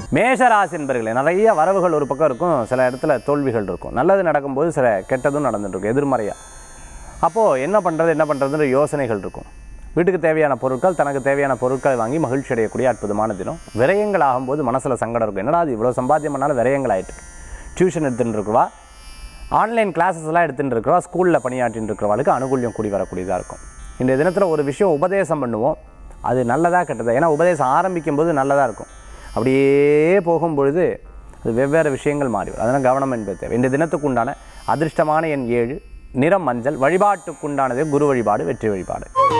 மேஷராசி என்பர்களே நிறைய வரவுகள் ஒரு பக்கம் இருக்கும் சில இடத்துல தோல்விகள் இருக்கும் நல்லது நடக்கும்போது சில கெட்டதும் நடந்துட்டு இருக்கும் எதிர்மறையாக அப்போது என்ன பண்ணுறது என்ன பண்ணுறதுன்ற யோசனைகள் இருக்கும் வீட்டுக்கு தேவையான பொருட்கள் தனக்கு தேவையான பொருட்களை வாங்கி மகிழ்ச்சி அடையக்கூடிய அற்புதமான தினம் விரயங்கள் ஆகும்போது மனசில் சங்கடம் இருக்கும் என்னடா அது இவ்வளோ சம்பாத்தியம் பண்ணாலும் விரயங்கள் ஆயிட்டு டியூஷன் எடுத்துகிட்டு இருக்கிறவா ஆன்லைன் கிளாஸஸ்லாம் எடுத்துகிட்டு இருக்கிறவா ஸ்கூலில் பணியாற்றிட்டு இருக்கிறவாளுக்கு அனுகூல்யம் கூடி வரக்கூடியதாக இருக்கும் இந்த தினத்தில் ஒரு விஷயம் உபதேசம் பண்ணுவோம் அது நல்லதா கெட்டதா ஏன்னா உபதேசம் ஆரம்பிக்கும் போது நல்லதாக இருக்கும் அப்படியே போகும்பொழுது அது வெவ்வேறு விஷயங்கள் மாறி வரும் அதனால் கவனம் என்பது தேவை இந்த தினத்துக்கு உண்டான அதிர்ஷ்டமான எண் ஏழு நிறம் மஞ்சள் வழிபாட்டுக்குண்டானது குரு வழிபாடு வெற்றி வழிபாடு